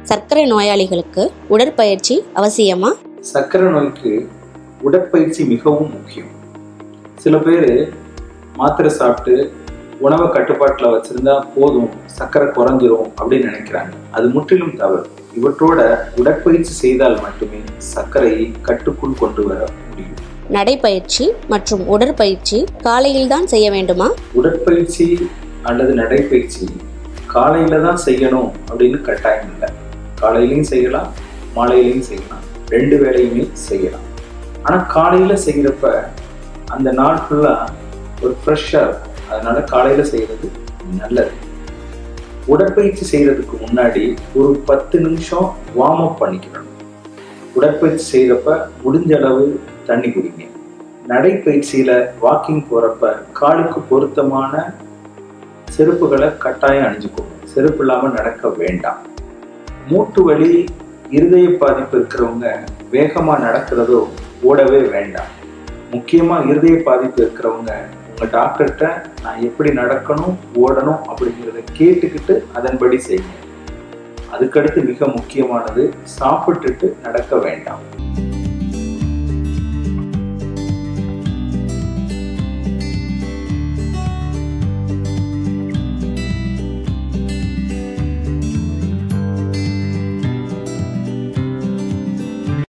சர்க்கரை நோயாளிகளுக்கு உடற்பயிற்சி அவசியமா சர்க்கரை நோய்க்கு உடற்பயிற்சி மிகவும் முக்கியம் சில பேர் மாத்திரை சாப்பிட்டு உணவை கட்டுப்பாட்டில் வச்சிருந்தா போதும் சர்க்கரை குறைஞ்சிரும் அப்படின்னு நினைக்கிறாங்க அது முற்றிலும் தவறு இவற்றோட உடற்பயிற்சி செய்தால் மட்டுமே சர்க்கரையை கட்டுக்குள் கொண்டு வர முடியும் நடைப்பயிற்சி மற்றும் உடற்பயிற்சி காலையில் தான் செய்ய வேண்டுமா உடற்பயிற்சி அல்லது நடைப்பயிற்சி காலையில தான் செய்யணும் அப்படின்னு கட்டாயம் இல்லை காலையிலையும் செய்யலாம் மாலையிலையும் செய்யலாம் ரெண்டு வேளையுமே செய்யலாம் ஆனால் காலையில் செய்கிறப்ப அந்த நாள் ஃபுல்லாக ஒரு ஃப்ரெஷ்ஷாக இருக்கும் அதனால காலையில் செய்கிறது நல்லது உடற்பயிற்சி செய்கிறதுக்கு முன்னாடி ஒரு பத்து நிமிஷம் வார்ம் அப் பண்ணிக்கணும் உடற்பயிற்சி செய்கிறப்ப முடிஞ்ச அளவு தண்ணி குடிங்க நடைப்பயிற்சியில் வாக்கிங் போகிறப்ப காலுக்கு பொருத்தமான செருப்புகளை கட்டாயம் அணிஞ்சுக்கோங்க செருப்பு இல்லாமல் நடக்க வேண்டாம் மூட்டு வலி இருதய பாதிப்பு இருக்கிறவங்க வேகமாக நடக்கிறதோ ஓடவே வேண்டாம் முக்கியமாக இருதய பாதிப்பு இருக்கிறவங்க உங்கள் டாக்டர்கிட்ட நான் எப்படி நடக்கணும் ஓடணும் அப்படிங்கிறத கேட்டுக்கிட்டு அதன்படி செய்யுங்க அதுக்கடுத்து மிக முக்கியமானது சாப்பிட்டுட்டு நடக்க வேண்டாம்